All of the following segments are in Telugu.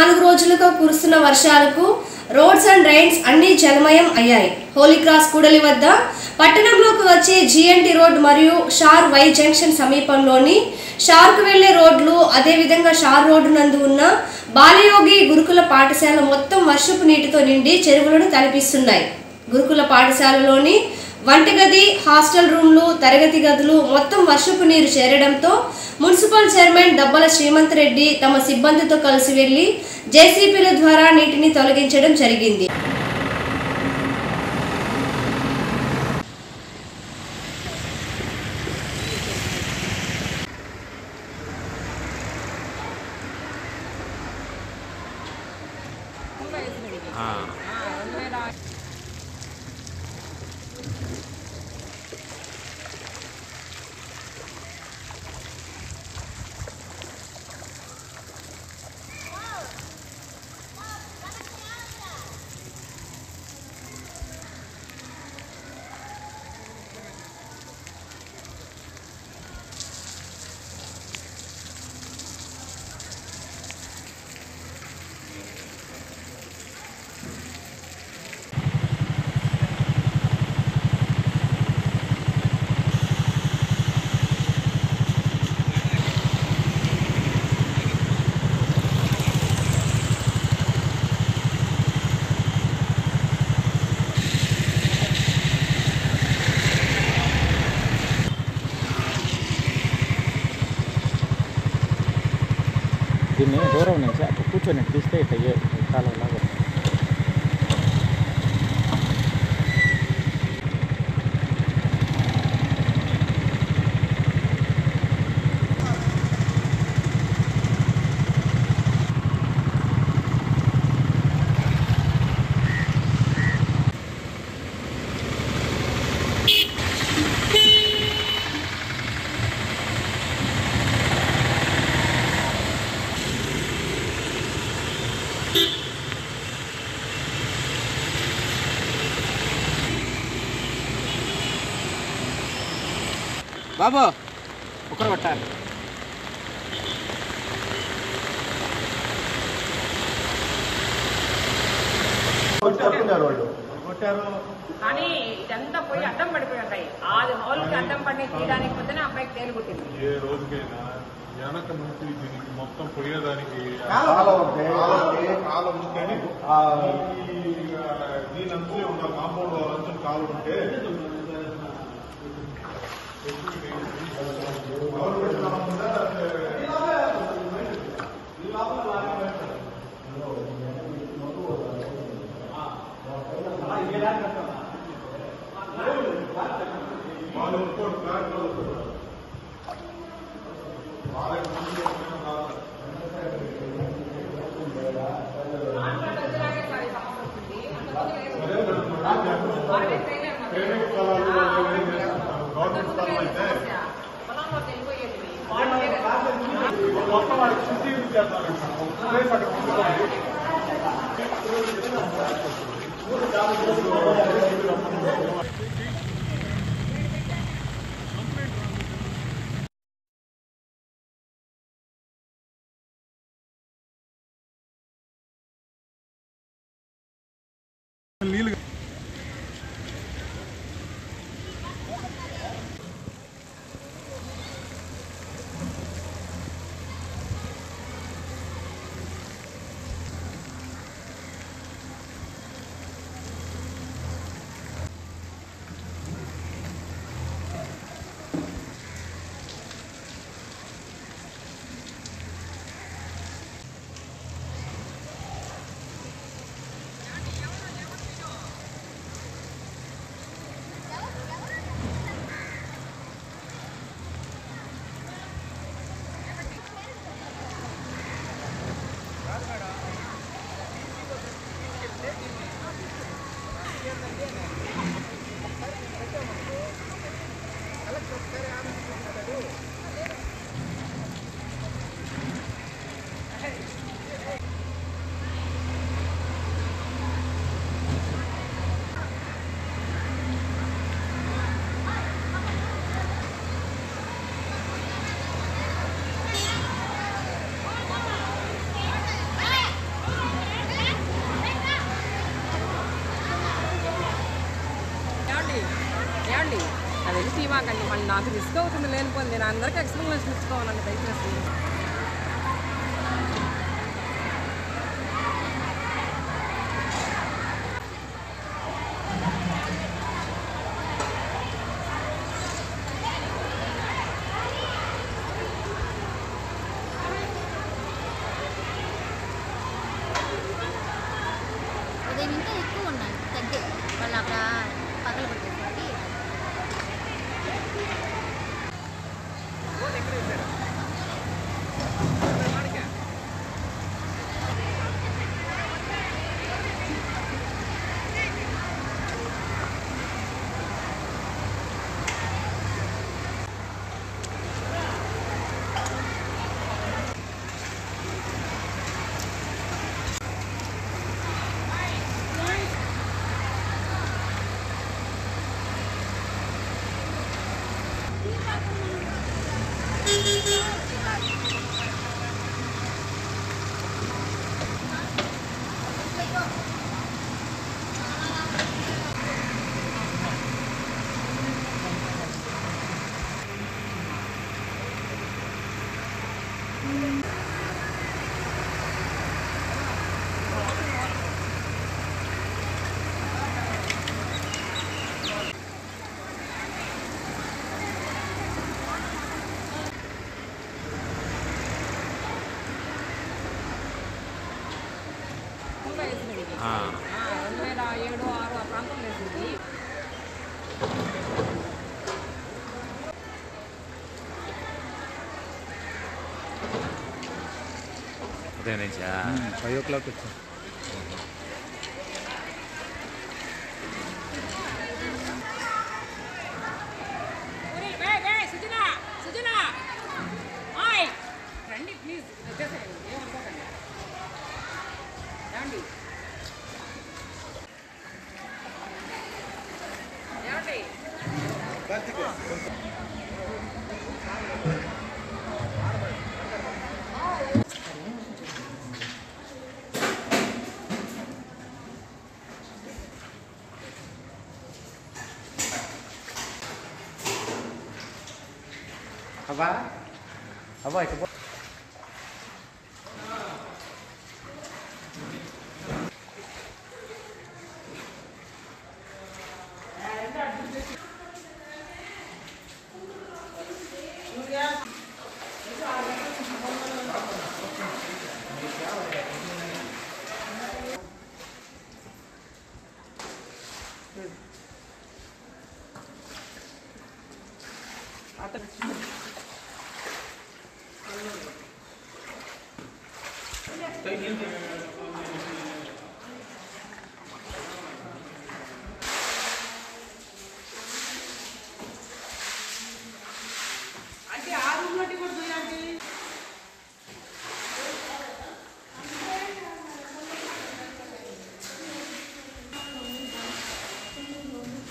నాలుగు రోజులుగా కురుస్తున్న వర్షాలకు రోడ్స్ అండ్ డ్రైన్స్ అన్ని జలమయం అయ్యాయి హోలీ క్రాస్ కూడలి వద్ద పట్టణంలోకి వచ్చే జిఎన్టీ రోడ్ మరియు షార్ వై జంక్షన్ సమీపంలోని షార్కు వెళ్లే రోడ్లు అదేవిధంగా షార్ రోడ్డు నందు ఉన్న బాలయోగి గురుకుల పాఠశాల మొత్తం వర్షపు నీటితో నిండి చెరువులను తలపిస్తున్నాయి గురుకుల పాఠశాలలోని వంటగది హాస్టల్ రూమ్లు తరగతి గదులు మొత్తం వర్షపు నీరు చేరడంతో మున్సిపల్ చైర్మన్ దబ్బల శ్రీమంత్ రెడ్డి తమ సిబ్బందితో కలిసి వెళ్లి జేసీపీల ద్వారా నీటిని తొలగించడం జరిగింది దీన్ని దూరం నుంచి అక్కడ కూర్చొని తీస్తే ఇట్లా ఏ కాలంలాగా బాబు ఒకరు కొట్టాలి కొట్టుకున్నారు వాళ్ళు కానీ ఇదంతా పోయి అడ్డం పడిపోయి ఉంటాయి ఆది హౌల్కి అడ్డం పడి తీయడానికి పొద్దున అబ్బాయికి తేలు కొట్టింది ఏ రోజుకైనా వెనక నుంచి దీనికి మొత్తం పోయేదానికి కాలం ఉంది. కాలం ఉందని ఆ, దీని అంచులే ఉన్న కాంపౌండ్ వాళ్ళంతా కాలం ఉంటే వాళ్ళు ఇంకోటి ఫ్లాట్ వాళ్ళకి ముందు ఏమైనా కాదు. ప్రైవేట్ స్థలాలు ఏం చేస్తున్నారు? గవర్నమెంట్ స్థలం అయితే పొలంలో వెళ్ళిపోయేది మొత్తం వాడికి శుద్ధి చేస్తారు ప్లేస్ అక్కడ ఉంచుకోండి. వెళ్ళి తీవాకండి మళ్ళీ నాకు రిస్క్ అవుతుంది లేనిపోయింది నేను అందరికీ ఎక్స్ప్లెనేషన్ ఇచ్చుకోవాలండి దయచేసి ఉదయం ఇంకా ఎక్కువ ఉన్నాయి తగ్గే వాళ్ళు అక్కడ పగల కొట్టేసరికి తక్కువగా వేసినవి ఆ, రెండు వేల ఏడు ఆరు ఆ ప్రాంతం వేసింది ఉదయం నుంచా ఫైవ్ ఓ క్లాక్ వచ్చాం ఒరేయ్, వేయ్, వేయ్, సుజనా సుజనా ఆయ్ రండి ప్లీజ్ వచ్చేసేయండి ఏమనుకోకండి రండి ఏమండి అవ్వా అవ్వా ఇక పో. అంటే ఆ రూమ్ నుండి కూడా చూడండి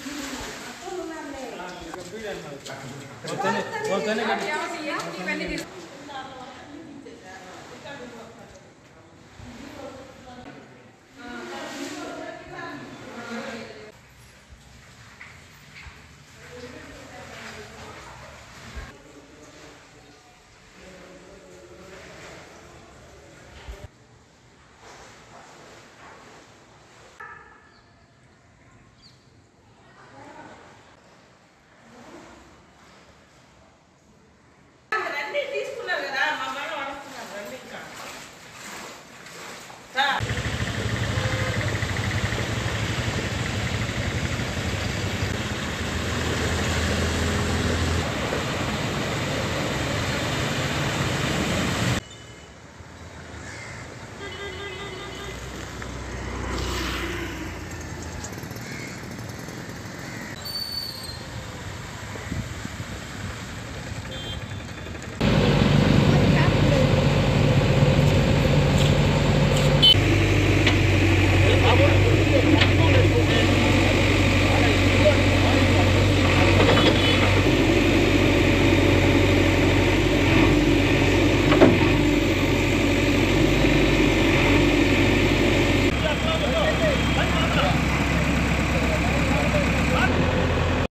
ఇవన్నీ తీసు-